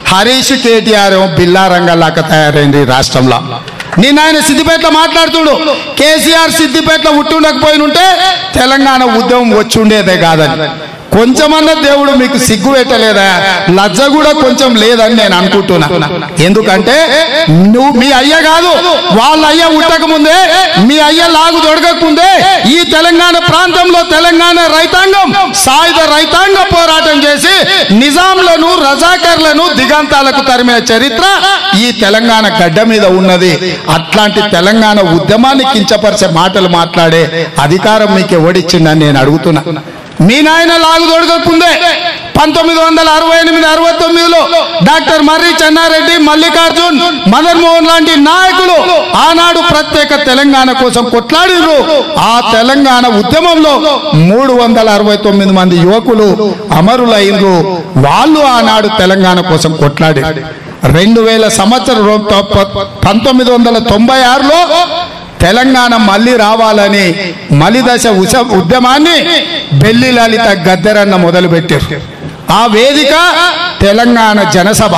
హరీష్ కేటీఆర్ ఏమో బిల్లారంగల్లాక తయారైంది ఈ రాష్ట్రంలో నేను ఆయన సిద్దిపేటలో మాట్లాడుతుడు కేసీఆర్ సిద్దిపేటలో ఉట్టుండకపోయినుంటే తెలంగాణ ఉద్యమం వచ్చి ఉండేదే కాదని కొంచెమన్నా దేవుడు మీకు సిగ్గు పెట్టలేదా లజ్జ కూడా కొంచెం లేదని నేను అనుకుంటున్నా ఎందుకంటే నువ్వు మీ అయ్య కాదు వాళ్ళ అయ్య ఉట్టక ముందే మీ అయ్య లాగు దొరకకముందే ఈ తెలంగాణ ప్రాంతంలో తెలంగాణ రైతాంగం సాయుధ రైతాంగ పోరాటం చేసి నిజాంలను రజాకర్లను దిగంతాలకు తరిమిన చరిత్ర ఈ తెలంగాణ గడ్డ మీద ఉన్నది అట్లాంటి తెలంగాణ ఉద్యమాన్ని కించపరిచే మాటలు మాట్లాడే అధికారం మీకు ఎవడిచ్చిందని నేను అడుగుతున్నా మీ నాయన లాగు దొరకకుందే పంతొమ్మిది వందల అరవై ఎనిమిది అరవై తొమ్మిదిలో డాక్టర్ మర్రి చెన్నారెడ్డి మల్లికార్జున్ మదన్ మోహన్ లాంటి నాయకులు ఆనాడు ప్రత్యేక తెలంగాణ కోసం కొట్లాడిరు ఆ తెలంగాణ ఉద్యమంలో మూడు వందల అరవై తొమ్మిది మంది యువకులు అమరులైనరు వాళ్ళు ఆనాడు తెలంగాణ కోసం కొట్లాడి రెండు వేల సంవత్సరం పంతొమ్మిది వందల తొంభై ఆరులో తెలంగాణ మళ్ళీ రావాలని మలిదశ ఉస ఉద్యమాన్ని బెల్లి లలిత గద్దెరన్న మొదలుపెట్టారు ఆ వేదిక తెలంగాణ జనసభ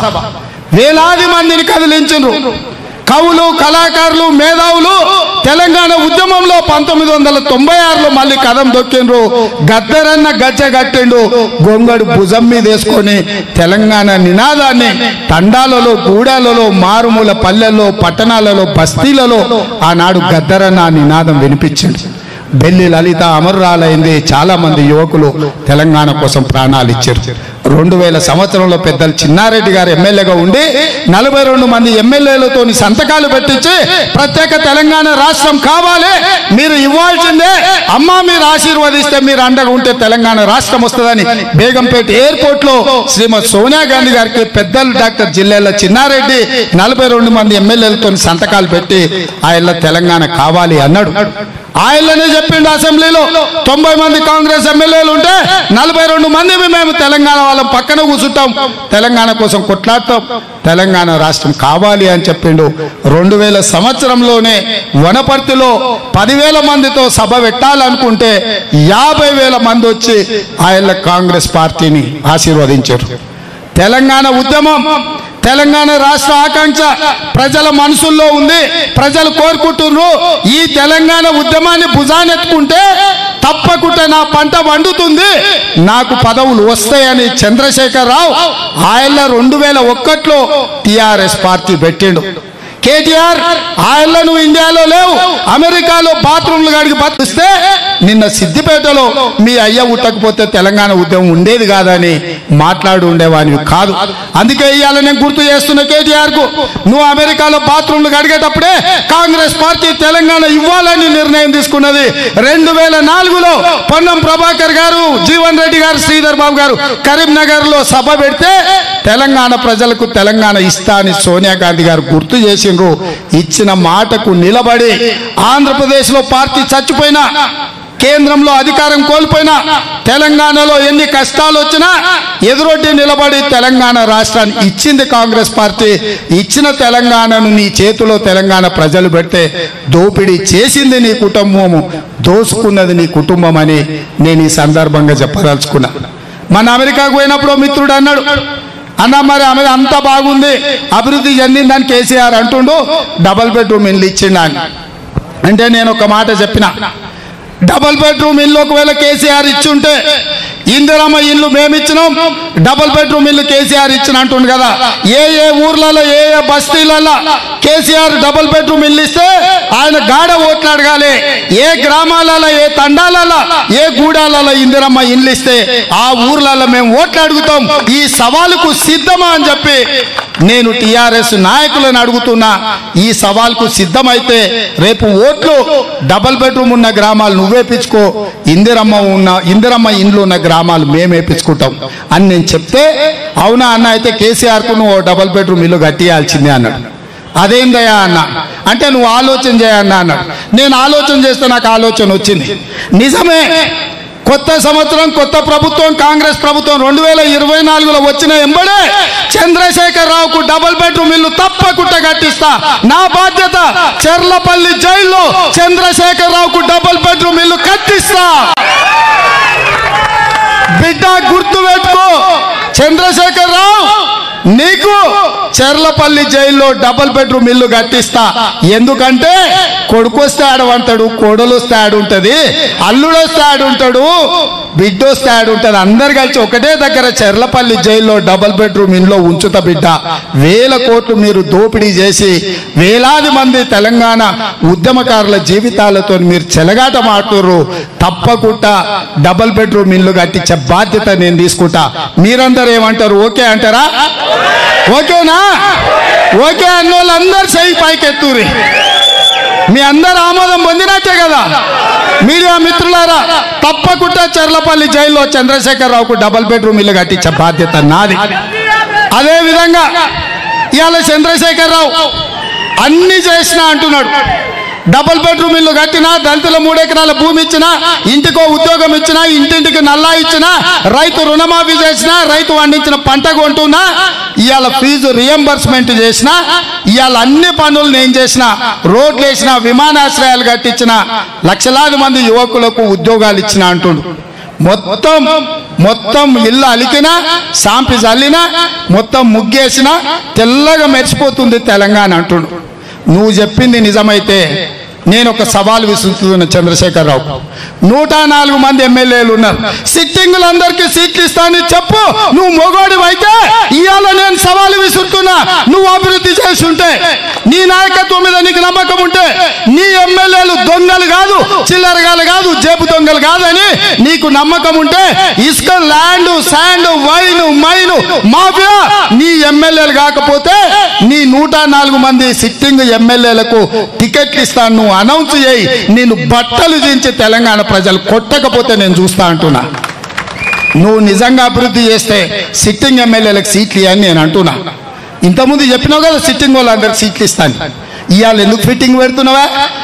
వేలాది మందిని కదిలించారు కవులు కళాకారులు మేధావులు తెలంగాణ ఉద్యమంలో పంతొమ్మిది వందల తొంభై ఆరులో మళ్ళీ కదం దొక్కిండ్రు గద్దరన్న గజ్జ కట్టిండు గొంగడు భుజం మీద వేసుకొని తెలంగాణ నినాదాన్ని తండాలలో గూడాలలో మారుమూల పల్లెల్లో పట్టణాలలో బస్తీలలో ఆనాడు గద్దరన్న ఆ నినాదం వినిపించింది బెల్లి లలిత అమరురాలైంది చాలా మంది యువకులు తెలంగాణ కోసం ప్రాణాలు ఇచ్చారు రెండు వేల సంవత్సరంలో పెద్దలు చిన్నారెడ్డి గారు ఎమ్మెల్యేగా ఉండి నలభై రెండు మంది ఎమ్మెల్యేలతో సంతకాలు పెట్టించి ప్రత్యేక తెలంగాణ రాష్ట్రం కావాలి మీరు ఇవ్వాల్సిందే అమ్మా మీరు ఆశీర్వదిస్తే మీరు అండగా ఉంటే తెలంగాణ రాష్ట్రం వస్తుందని బేగంపేట ఎయిర్పోర్ట్ లో శ్రీమతి సోనియా గాంధీ గారికి పెద్దలు డాక్టర్ జిల్లాల చిన్నారెడ్డి నలభై రెండు మంది ఎమ్మెల్యేలతో సంతకాలు పెట్టి ఆయన తెలంగాణ కావాలి అన్నాడు ఆయననే చెప్పిండు అసెంబ్లీలో తొంభై మంది కాంగ్రెస్ ఎమ్మెల్యేలు ఉంటే నలభై రెండు మంది మేము తెలంగాణ వాళ్ళం పక్కన కూర్చుంటాం తెలంగాణ కోసం కొట్లాడతాం తెలంగాణ రాష్ట్రం కావాలి అని చెప్పిండు రెండు వేల సంవత్సరంలోనే వనపర్తిలో పదివేల మందితో సభ పెట్టాలనుకుంటే యాభై వేల మంది వచ్చి ఆయన కాంగ్రెస్ పార్టీని ఆశీర్వదించారు తెలంగాణ ఉద్యమం తెలంగాణ రాష్ట్ర ఆకాంక్ష ప్రజల మనసుల్లో ఉంది ప్రజలు కోరుకుంటున్నారు ఈ తెలంగాణ ఉద్యమాన్ని భుజానెత్తుకుంటే తప్పకుండా నా పంట వండుతుంది నాకు పదవులు వస్తాయని చంద్రశేఖర్ రావు ఆయన రెండు వేల ఒక్కట్లో టిఆర్ఎస్ పార్టీ పెట్టిండు కేటీఆర్ ఆయన నువ్వు ఇండియాలో లేవు అమెరికాలో బాత్రూమ్లు గడికి బతిస్తే నిన్న సిద్దిపేటలో మీ అయ్య ఉట్టకపోతే తెలంగాణ ఉద్యమం ఉండేది కాదని మాట్లాడి ఉండేవాడివి కాదు అందుకే ఇవాళ నేను గుర్తు చేస్తున్న కేటీఆర్ కు నువ్వు అమెరికాలో బాత్రూమ్లు గడిగేటప్పుడే కాంగ్రెస్ పార్టీ తెలంగాణ ఇవ్వాలని నిర్ణయం తీసుకున్నది రెండు వేల నాలుగులో పొన్నం ప్రభాకర్ గారు జీవన్ రెడ్డి గారు శ్రీధర్ బాబు గారు కరీంనగర్ లో సభ పెడితే తెలంగాణ ప్రజలకు తెలంగాణ ఇస్తా అని సోనియా గాంధీ గారు గుర్తు చేసిండ్రు ఇచ్చిన మాటకు నిలబడి ఆంధ్రప్రదేశ్ లో పార్టీ చచ్చిపోయినా కేంద్రంలో అధికారం కోల్పోయినా తెలంగాణలో ఎన్ని కష్టాలు వచ్చినా ఎదురొడ్డి నిలబడి తెలంగాణ రాష్ట్రాన్ని ఇచ్చింది కాంగ్రెస్ పార్టీ ఇచ్చిన తెలంగాణను నీ చేతిలో తెలంగాణ ప్రజలు పెడితే దోపిడీ చేసింది నీ కుటుంబము దోసుకున్నది నీ కుటుంబం అని నేను ఈ సందర్భంగా చెప్పదలుచుకున్నా మన అమెరికాకు పోయినప్పుడు ఓ మిత్రుడు అన్నాడు అన్న మరి ఆమె అంత బాగుంది అభివృద్ధి చెందిందని కేసీఆర్ అంటుండు డబల్ బెడ్రూమ్ ఇల్లు ఇచ్చిండు అని అంటే నేను ఒక మాట చెప్పిన డబల్ బెడ్రూమ్ ఇల్లు ఒకవేళ కేసీఆర్ ఇచ్చుంటే ఇందిరమ్మ ఇల్లు మేమిచ్చినాం డబుల్ బెడ్రూమ్ ఇల్లు కేసీఆర్ ఇచ్చిన అంటుండు కదా ఏ ఏ ఊర్లలో ఏ ఏ బస్తీలలో కేసీఆర్ డబుల్ బెడ్రూమ్ ఇల్లు ఇస్తే ఆయన గాఢ ఓట్లు అడగాలి ఏ గ్రామాలలో ఏ తండాలలో ఏ గూడాలలో ఇందిరమ్మ ఇల్లు ఇస్తే ఆ ఊర్లలో మేము ఓట్లు అడుగుతాం ఈ సవాలుకు సిద్ధమా అని చెప్పి నేను టిఆర్ఎస్ నాయకులను అడుగుతున్నా ఈ సవాల్కు సిద్ధమైతే రేపు ఓట్లు డబల్ బెడ్రూమ్ ఉన్న గ్రామాలు నువ్వే పిచ్చుకో ఇందిరమ్మ ఉన్న ఇందిరమ్మ ఇండ్లు ఉన్న గ్రామాలు మేము వేపించుకుంటాం అని నేను చెప్తే అవునా అన్న అయితే కేసీఆర్కు నువ్వు ఓ డబల్ బెడ్రూమ్ ఇల్లు కట్టియాల్సిందే అన్నాడు అదేందయ్యా అన్న అంటే నువ్వు ఆలోచన చేయన్నా అన్నాడు నేను ఆలోచన చేస్తే నాకు ఆలోచన వచ్చింది నిజమే కొత్త సంవత్సరం కొత్త ప్రభుత్వం కాంగ్రెస్ ప్రభుత్వం రెండు వేల ఇరవై నాలుగులో వచ్చిన ఎంబడే చంద్రశేఖర్ రావుకు డబుల్ బెడ్రూమ్ ఇల్లు తప్పకుండా కట్టిస్తా నా బాధ్యత చెర్లపల్లి జైల్లో చంద్రశేఖర్ రావుకు డబుల్ బెడ్రూమ్ ఇల్లు కట్టిస్తా బిడ్డ గుర్తు పెట్టుకో చంద్రశేఖర్ రావు నీకు చెర్లపల్లి జైల్లో డబుల్ బెడ్రూమ్ ఇల్లు కట్టిస్తా ఎందుకంటే కొడుకు వస్తే ఆడవంటాడు కోడలు వస్తే ఆడుంటది అల్లుడు వస్తే ఆడుంటాడు బిడ్డ వస్తే ఆడుంటది అందరు కలిసి ఒకటే దగ్గర చెర్లపల్లి జైల్లో డబుల్ బెడ్రూమ్ ఇంట్లో ఉంచుతా బిడ్డ వేల కోట్లు మీరు దోపిడీ చేసి వేలాది మంది తెలంగాణ ఉద్యమకారుల జీవితాలతో మీరు చెలగాట మాటుర్రు తప్పకుండా డబుల్ బెడ్రూమ్ ఇల్లు కట్టించే బాధ్యత నేను తీసుకుంటా మీరందరూ ఏమంటారు ఓకే అంటారా ఓకేనా ఓకే అన్న వాళ్ళందరూ సై పైకెత్తురి మీ అందరు ఆమోదం పొందినట్టే కదా మీడియా మిత్రులారా తప్పకుండా చెర్లపల్లి జైల్లో చంద్రశేఖరరావుకు డబుల్ బెడ్రూమ్ ఇల్లు కట్టించే బాధ్యత నాది అదే విధంగా ఇవాళ చంద్రశేఖరరావు అన్ని చేసిన అంటున్నాడు డబుల్ బెడ్రూమ్ ఇల్లు కట్టినా దళితుల మూడెకరాల భూమి ఇచ్చినా ఇంటికో ఉద్యోగం ఇచ్చినా ఇంటింటికి నల్లా ఇచ్చినా రైతు రుణమాఫీ చేసినా రైతు పండించిన పంట కొంటున్నా ఇవాళ ఫీజు రియంబర్స్మెంట్ చేసిన ఇవాళ అన్ని పనులు నేను చేసిన రోడ్లు వేసిన విమానాశ్రయాలు కట్టించిన లక్షలాది మంది యువకులకు ఉద్యోగాలు ఇచ్చిన అంటుండు మొత్తం మొత్తం ఇల్లు అలికినా సాంపి చల్లినా మొత్తం ముగ్గేసినా తెల్లగా మెరిసిపోతుంది తెలంగాణ అంటుండు నువ్వు చెప్పింది నిజమైతే నేను ఒక సవాల్ విసురుతున్న చంద్రశేఖరరావు నూట నాలుగు మంది ఎమ్మెల్యేలు ఉన్నారు సిట్టింగులందరికీ సీట్లు ఇస్తానని చెప్పు నువ్వు మొగోడి అయితే ఇవాళ నేను సవాలు విసురుతున్నా నువ్వు అభివృద్ధి చేసి ఉంటే నీ నాయకత్వం మీద నీకు నమ్మకం ఉంటే నీ ఎమ్మెల్యేలు దొంగలు కాదు చిల్లరగాలు కాదు జేబు దొంగలు కాదని నీకు నమ్మకం ఉంటే ఇసుక land sand wine mine mafia నీ ఎమ్మెల్యేలు కాకపోతే నీ నూట నాలుగు మంది సిట్టింగ్ ఎమ్మెల్యేలకు టికెట్లు ఇస్తాను నువ్వు అనౌన్స్ చేయి నేను బట్టలు దించి తెలంగాణ ప్రజలు కొట్టకపోతే నేను చూస్తా అంటున్నా నువ్వు నిజంగా అభివృద్ధి చేస్తే సిట్టింగ్ ఎమ్మెల్యేలకు సీట్లు ఇవ్వని నేను అంటున్నా ఇంతకుముందు చెప్పినావు కదా సిట్టింగ్ వాళ్ళందరికి సీట్లు ఇస్తాను ఇవాళ ఎందుకు ఫిట్టింగ్ పెడుతున్నావా